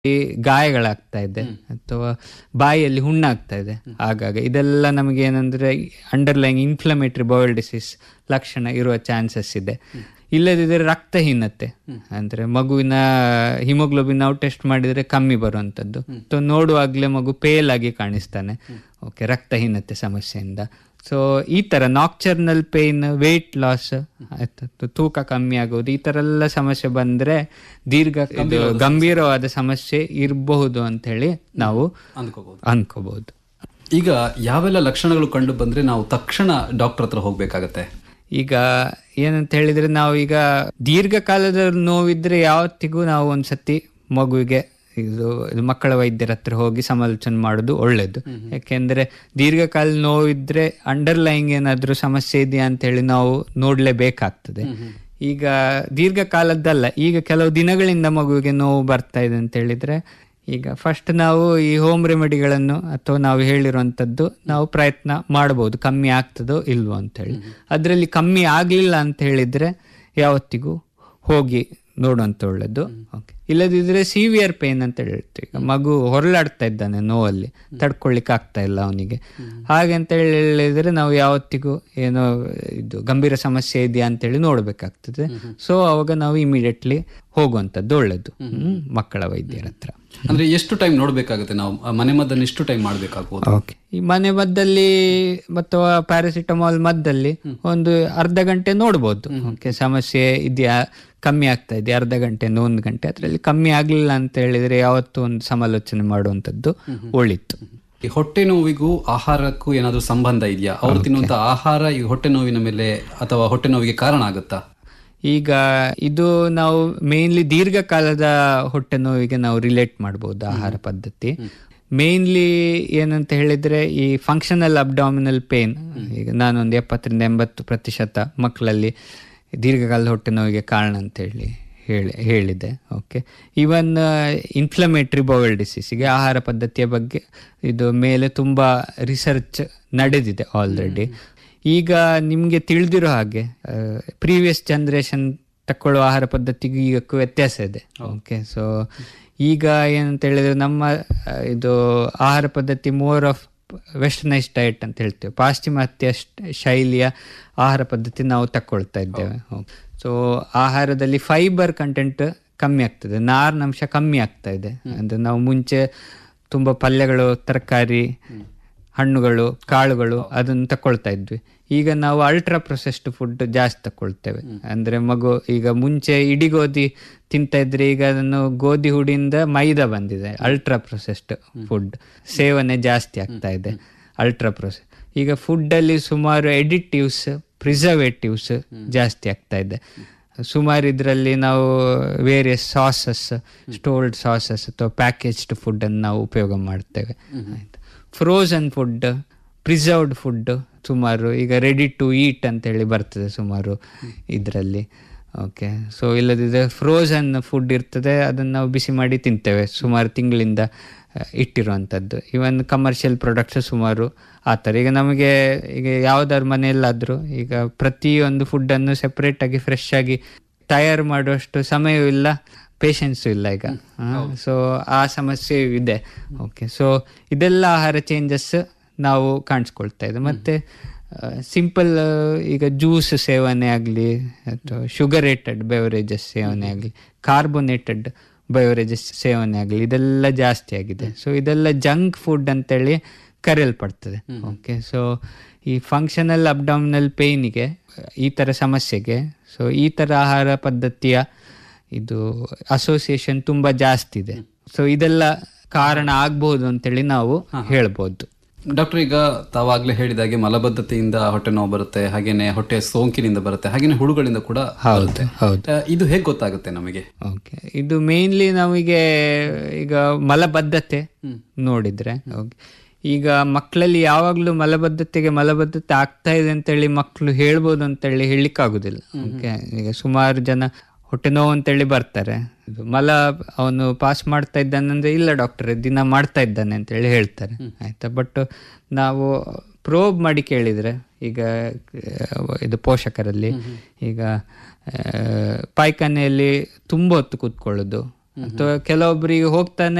ಈ ಗಾಯಗಳಾಗ್ತಾ ಇದೆ ಅಥವಾ ಬಾಯಿಯಲ್ಲಿ ಹುಣ್ಣಾಗ್ತಾ ಇದೆ ಆಗಾಗ ಇದೆಲ್ಲ ನಮಗೆ ಏನಂದ್ರೆ ಅಂಡರ್ಲೈನ್ ಇನ್ಫ್ಲಮೇಟರಿ ಬೌಲ್ ಡಿಸೀಸ್ ಲಕ್ಷಣ ಇರುವ ಚಾನ್ಸಸ್ ಇದೆ ಇಲ್ಲದಿದ್ದರೆ ರಕ್ತಹೀನತೆ ಅಂದ್ರೆ ಮಗುವಿನ ಹಿಮೋಗ್ಲೋಬಿನ್ ನಾವು ಟೆಸ್ಟ್ ಮಾಡಿದ್ರೆ ಕಮ್ಮಿ ಬರುವಂತದ್ದು ಅಥವಾ ನೋಡುವಾಗಲೇ ಮಗು ಪೇಲ್ ಆಗಿ ಕಾಣಿಸ್ತಾನೆ ಓಕೆ ರಕ್ತಹೀನತೆ ಸಮಸ್ಯೆಯಿಂದ ಸೊ ಈ ತರ ನಾಕ್ಚರ್ನಲ್ ಪೇನ್ ವೇಟ್ ಲಾಸ್ ಆಯ್ತು ತೂಕ ಕಮ್ಮಿ ಆಗೋದು ಈ ತರ ಎಲ್ಲ ಸಮಸ್ಯೆ ಬಂದ್ರೆ ದೀರ್ಘ ಇದು ಗಂಭೀರವಾದ ಸಮಸ್ಯೆ ಇರಬಹುದು ಅಂತ ಹೇಳಿ ನಾವು ಅಂದ್ಕೋಬಹುದು ಅನ್ಕೋಬಹುದು ಈಗ ಯಾವೆಲ್ಲ ಲಕ್ಷಣಗಳು ಕಂಡು ಬಂದ್ರೆ ನಾವು ತಕ್ಷಣ ಡಾಕ್ಟರ್ ಹತ್ರ ಹೋಗ್ಬೇಕಾಗತ್ತೆ ಈಗ ಏನಂತ ಹೇಳಿದ್ರೆ ನಾವು ಈಗ ದೀರ್ಘಕಾಲದ ನೋವಿದ್ರೆ ಯಾವತ್ತಿಗೂ ನಾವು ಒಂದ್ಸತಿ ಮಗುವಿಗೆ ಇದು ಇದು ಮಕ್ಕಳ ವೈದ್ಯರ ಹತ್ರ ಹೋಗಿ ಸಮಾಲೋಚನೆ ಮಾಡೋದು ಒಳ್ಳೇದು ಯಾಕೆಂದ್ರೆ ದೀರ್ಘಕಾಲ ನೋವಿದ್ರೆ ಅಂಡರ್ಲೈಂಗ್ ಏನಾದ್ರೂ ಸಮಸ್ಯೆ ಇದೆಯಾ ಅಂತ ಹೇಳಿ ನಾವು ನೋಡ್ಲೇಬೇಕಾಗ್ತದೆ ಈಗ ದೀರ್ಘಕಾಲದ್ದಲ್ಲ ಈಗ ಕೆಲವು ದಿನಗಳಿಂದ ಮಗುವಿಗೆ ನೋವು ಬರ್ತಾ ಇದೆ ಅಂತ ಹೇಳಿದ್ರೆ ಈಗ ಫಸ್ಟ್ ನಾವು ಈ ಹೋಮ್ ರೆಮಿಡಿಗಳನ್ನು ಅಥವಾ ನಾವು ಹೇಳಿರುವಂಥದ್ದು ನಾವು ಪ್ರಯತ್ನ ಮಾಡಬಹುದು ಕಮ್ಮಿ ಆಗ್ತದೋ ಇಲ್ವೋ ಅಂತ ಹೇಳಿ ಅದರಲ್ಲಿ ಕಮ್ಮಿ ಆಗಲಿಲ್ಲ ಅಂತ ಹೇಳಿದ್ರೆ ಯಾವತ್ತಿಗೂ ಹೋಗಿ ನೋಡುವಂತ ಒಳ್ಳೇದು ಓಕೆ ಇಲ್ಲದಿದ್ರೆ ಸಿವಿಯರ್ ಪೇನ್ ಅಂತ ಹೇಳ್ತೀವಿ ಈಗ ಮಗು ಹೊರಳಾಡ್ತಾ ಇದ್ದಾನೆ ನೋವಲ್ಲಿ ತಡ್ಕೊಳ್ಲಿಕ್ಕೆ ಆಗ್ತಾ ಇಲ್ಲ ಅವನಿಗೆ ಹಾಗೆ ಅಂತ ಹೇಳಿದ್ರೆ ನಾವು ಯಾವತ್ತಿಗೂ ಏನೋ ಇದು ಗಂಭೀರ ಸಮಸ್ಯೆ ಇದೆಯಾ ಅಂತೇಳಿ ನೋಡ್ಬೇಕಾಗ್ತದೆ ಸೊ ಅವಾಗ ನಾವು ಇಮಿಡಿಯೇಟ್ಲಿ ಹೋಗುವಂಥದ್ದು ಒಳ್ಳೇದು ಹ್ಮ್, ಮಕ್ಕಳ ವೈದ್ಯರ ಹತ್ರ ಅಂದ್ರೆ ಎಷ್ಟು ಟೈಮ್ ನೋಡ್ಬೇಕಾಗುತ್ತೆ ನಾವು ಆ ಮನೆ ಮದ್ದನ್ನು ಎಷ್ಟು ಟೈಮ್ ಮಾಡ್ಬೇಕಾಗ್ಬೋದು ಓಕೆ ಈ ಮನೆ ಮದ್ದಲ್ಲಿ ಅಥವಾ ಪ್ಯಾರಾಸಿಟಮಾಲ್ ಮದ್ದಲ್ಲಿ ಒಂದು ಅರ್ಧ ಗಂಟೆ ನೋಡ್ಬೋದು ಓಕೆ ಸಮಸ್ಯೆ ಇದೆಯಾ ಕಮ್ಮಿ ಆಗ್ತಾ ಇದೆ ಅರ್ಧ ಗಂಟೆಯಿಂದ ಒಂದು ಗಂಟೆ ಅದರಲ್ಲಿ ಕಮ್ಮಿ ಆಗ್ಲಿಲ್ಲ ಅಂತ ಹೇಳಿದ್ರೆ ಯಾವತ್ತೂ ಒಂದು ಸಮಾಲೋಚನೆ ಮಾಡುವಂಥದ್ದು ಒಳಿತು ಈ ಹೊಟ್ಟೆ ನೋವಿಗೂ ಆಹಾರಕ್ಕೂ ಏನಾದ್ರೂ ಸಂಬಂಧ ಇದೆಯಾ ಅವ್ರು ತಿನ್ನುವಂತ ಆಹಾರ ಈ ಹೊಟ್ಟೆ ನೋವಿನ ಮೇಲೆ ಅಥವಾ ಹೊಟ್ಟೆ ನೋವಿಗೆ ಕಾರಣ ಆಗುತ್ತಾ ಈಗ ಇದು ನಾವು ಮೇನ್ಲಿ ದೀರ್ಘಕಾಲದ ಹೊಟ್ಟೆ ನೋವಿಗೆ ನಾವು ರಿಲೇಟ್ ಮಾಡ್ಬೋದು ಆಹಾರ ಪದ್ಧತಿ ಮೇನ್ಲಿ ಏನಂತ ಹೇಳಿದ್ರೆ ಈ ಫಂಕ್ಷನಲ್ ಅಬ್ಡಾಮಿನಲ್ ಪೇನ್ ಈಗ ನಾನೊಂದು ಎಪ್ಪತ್ತರಿಂದ ಎಂಬತ್ತು ಪ್ರತಿಶತ ಮಕ್ಕಳಲ್ಲಿ ದೀರ್ಘಕಾಲದ ಹೊಟ್ಟೆ ನೋವಿಗೆ ಕಾರಣ ಅಂತ ಹೇಳಿ ಹೇಳಿ ಹೇಳಿದೆ ಓಕೆ ಈವನ್ ಇನ್ಫ್ಲಮೇಟ್ರಿ ಬೌಲ್ ಡಿಸೀಸಿಗೆ ಆಹಾರ ಪದ್ಧತಿಯ ಬಗ್ಗೆ ಇದು ಮೇಲೆ ತುಂಬ ರಿಸರ್ಚ್ ನಡೆದಿದೆ ಆಲ್ರೆಡಿ ಈಗ ನಿಮಗೆ ತಿಳಿದಿರೋ ಹಾಗೆ ಪ್ರೀವಿಯಸ್ ಜನರೇಷನ್ ತಕ್ಕೊಳ್ಳುವ ಆಹಾರ ಪದ್ಧತಿಗೂ ಈಗಕ್ಕೂ ವ್ಯತ್ಯಾಸ ಇದೆ ಓಕೆ ಸೊ ಈಗ ಏನಂತ ಹೇಳಿದ್ರೆ ನಮ್ಮ ಆ, ಇದು ಆಹಾರ ಪದ್ಧತಿ ಮೋರ್ ಆಫ್ ವೆಸ್ಟರ್ನೈಸ್ ಡಯಟ್ ಅಂತ ಹೇಳ್ತೇವೆ ಪಾಶ್ಚಿಮಾತ್ಯ ಶ- ಶೈಲಿಯ ಆಹಾರ ಪದ್ಧತಿ ನಾವು ತಕ್ಕೊಳ್ತಾ ಇದ್ದೇವೆ ಸೊ ಆಹಾರದಲ್ಲಿ ಫೈಬರ್ ಕಂಟೆಂಟ್ ಕಮ್ಮಿ ಆಗ್ತದೆ ನಾರಿನಂಶ ಕಮ್ಮಿ ಆಗ್ತಾ ಇದೆ ಅಂದ್ರೆ ನಾವು ಮುಂಚೆ ತುಂಬಾ ಪಲ್ಯಗಳು ತರಕಾರಿ ಹಣ್ಣುಗಳು ಕಾಳುಗಳು ಅದನ್ನು ತಕೊಳ್ತಾ ಇದ್ವಿ ಈಗ ನಾವು ಅಲ್ಟ್ರಾ ಪ್ರೊಸೆಸ್ಡ್ ಫುಡ್ ಜಾಸ್ತಿ ತಕೊಳ್ತೇವೆ ಅಂದ್ರೆ ಮಗು ಈಗ ಮುಂಚೆ ಇಡೀ ಗೋಧಿ ತಿಂತ ಇದ್ರೆ ಈಗ ಅದನ್ನು ಗೋಧಿ ಹುಡಿಯಿಂದ ಮೈದಾ ಬಂದಿದೆ ಅಲ್ಟ್ರಾ ಪ್ರೊಸೆಸ್ಡ್ ಫುಡ್ ಸೇವನೆ ಜಾಸ್ತಿ ಆಗ್ತಾ ಇದೆ ಅಲ್ಟ್ರಾ ಪ್ರೊಸೆಸ್ ಈಗ ಫುಡ್ ಅಲ್ಲಿ ಸುಮಾರು ಎಡಿಟಿವ್ಸ್ ಪ್ರಿಸರ್ವೇಟಿವ್ಸ್ ಜಾಸ್ತಿ ಆಗ್ತಾ ಇದೆ ಸುಮಾರು ಇದರಲ್ಲಿ ನಾವು ವೇರಿಯಸ್ ಸಾಸಸ್ ಸ್ಟೋಲ್ಡ್ ಸಾಸಸ್ ಅಥವಾ ಪ್ಯಾಕೇಜ್ಡ್ ಫುಡ್ ಅನ್ನು ನಾವು ಉಪಯೋಗ ಮಾಡ್ತೇವೆ ಆಯ್ತು ಫ್ರೋಸನ್ ಫುಡ್ ಪ್ರಿಸರ್ವ್ಡ್ ಫುಡ್ ಸುಮಾರು ಈಗ ರೆಡಿ ಟು ಈಟ್ ಅಂತ ಹೇಳಿ ಬರ್ತದೆ ಸುಮಾರು ಇದರಲ್ಲಿ ಓಕೆ ಸೊ ಇಲ್ಲದಿದ್ದರೆ ಫ್ರೋಸನ್ ಫುಡ್ ಇರ್ತದೆ ಅದನ್ನು ನಾವು ಬಿಸಿ ಮಾಡಿ ತಿಂತೇವೆ ಸುಮಾರು ತಿಂಗಳಿಂದ ಇಟ್ಟಿರುವಂಥದ್ದು ಇವನ್ ಕಮರ್ಷಿಯಲ್ ಪ್ರಾಡಕ್ಟ್ಸ್ ಸುಮಾರು ಆ ಥರ ಈಗ ನಮಗೆ ಈಗ ಯಾವ್ದಾದ್ರು ಮನೆಯಲ್ಲಾದರೂ ಈಗ ಪ್ರತಿಯೊಂದು ಫುಡ್ಡನ್ನು ಸೆಪ್ರೇಟಾಗಿ ಫ್ರೆಶ್ ಆಗಿ ತಯಾರು ಮಾಡುವಷ್ಟು ಸಮಯವೂ ಇಲ್ಲ ಪೇಷನ್ಸು ಇಲ್ಲ ಈಗ ಸೊ ಆ ಸಮಸ್ಯೆ ಇದೆ ಓಕೆ ಸೊ ಇದೆಲ್ಲ ಆಹಾರ ಚೇಂಜಸ್ ನಾವು ಕಾಣಿಸ್ಕೊಳ್ತಾ ಇದೆ ಮತ್ತೆ ಸಿಂಪಲ್ ಈಗ ಜ್ಯೂಸ್ ಸೇವನೆ ಆಗಲಿ ಅಥವಾ ಶುಗರೇಟೆಡ್ ಬೆವರೇಜಸ್ ಸೇವನೆ ಆಗಲಿ ಕಾರ್ಬೋನೇಟೆಡ್ ಬೆವರೇಜಸ್ ಸೇವನೆ ಆಗಲಿ ಇದೆಲ್ಲ ಜಾಸ್ತಿ ಆಗಿದೆ ಸೊ ಇದೆಲ್ಲ ಜಂಕ್ ಫುಡ್ ಅಂತೇಳಿ ಕರೆಯಲ್ಪಡ್ತದೆ ಓಕೆ ಸೊ ಈ ಫಂಕ್ಷನಲ್ ಅಬ್ಡಾಮಿನಲ್ ಪೇಯ್ನಿಗೆ ಈ ಥರ ಸಮಸ್ಯೆಗೆ ಸೊ ಈ ಥರ ಆಹಾರ ಪದ್ಧತಿಯ ಇದು ಅಸೋಸಿಯೇಷನ್ ತುಂಬಾ ಜಾಸ್ತಿ ಇದೆ ಸೊ ಇದೆಲ್ಲ ಕಾರಣ ಆಗ್ಬಹುದು ಅಂತೇಳಿ ನಾವು ಹೇಳ್ಬೋದು ಡಾಕ್ಟರ್ ಈಗ ತಾವಾಗ್ಲೇ ಹೇಳಿದಾಗೆ ಮಲಬದ್ಧತೆಯಿಂದ ಹೊಟ್ಟೆ ನೋವು ಬರುತ್ತೆ ಹಾಗೇನೆ ಹೊಟ್ಟೆ ಸೋಂಕಿನಿಂದ ಬರುತ್ತೆ ಹಾಗೇನೆ ಹುಳುಗಳಿಂದ ಕೂಡ ಹೌದು ಹೌದು ಆ, ಇದು ಹೇಗೆ ಗೊತ್ತಾಗುತ್ತೆ ನಮಗೆ ಓಕೆ ಇದು ಮೇನ್ಲಿ ನಮಗೆ ಈಗ ಮಲಬದ್ಧತೆ ನೋಡಿದ್ರೆ okay. ಈಗ ಮಕ್ಕಳಲ್ಲಿ ಯಾವಾಗಲೂ ಮಲಬದ್ಧತೆಗೆ ಮಲಬದ್ಧತೆ ಆಗ್ತಾ ಇದೆ ಅಂತೇಳಿ ಮಕ್ಕಳು ಹೇಳ್ಬೋದು ಅಂತೇಳಿ ಹೇಳಲಿಕ್ಕಾಗುದಿಲ್ಲ ಓಕೆ ಈಗ ಸುಮಾರು ಜನ ಹೊಟ್ಟೆ ನೋವು ಅಂತೇಳಿ ಬರ್ತಾರೆ ಇದು ಮಲ ಅವನು ಪಾಸ್ ಮಾಡ್ತಾ ಇದ್ದಾನೆ ಅಂದ್ರೆ ಇಲ್ಲ ಡಾಕ್ಟರ್ ದಿನ ಮಾಡ್ತಾ ಇದ್ದಾನೆ ಅಂತೇಳಿ ಹೇಳ್ತಾರೆ ಆಯ್ತಾ ಬಟ್ ನಾವು ಪ್ರೋಬ್ ಮಾಡಿ ಕೇಳಿದ್ರೆ ಈಗ ಆ, ಇದು ಪೋಷಕರಲ್ಲಿ ಈಗ ಆ, ಪಾಯ್ಖಾನೆಯಲ್ಲಿ ತುಂಬ ಹೊತ್ತು ಕೂತ್ಕೊಳ್ಳೋದು ಅಥವಾ ಕೆಲವೊಬ್ಬರಿಗೆ ಹೋಗ್ತಾನೆ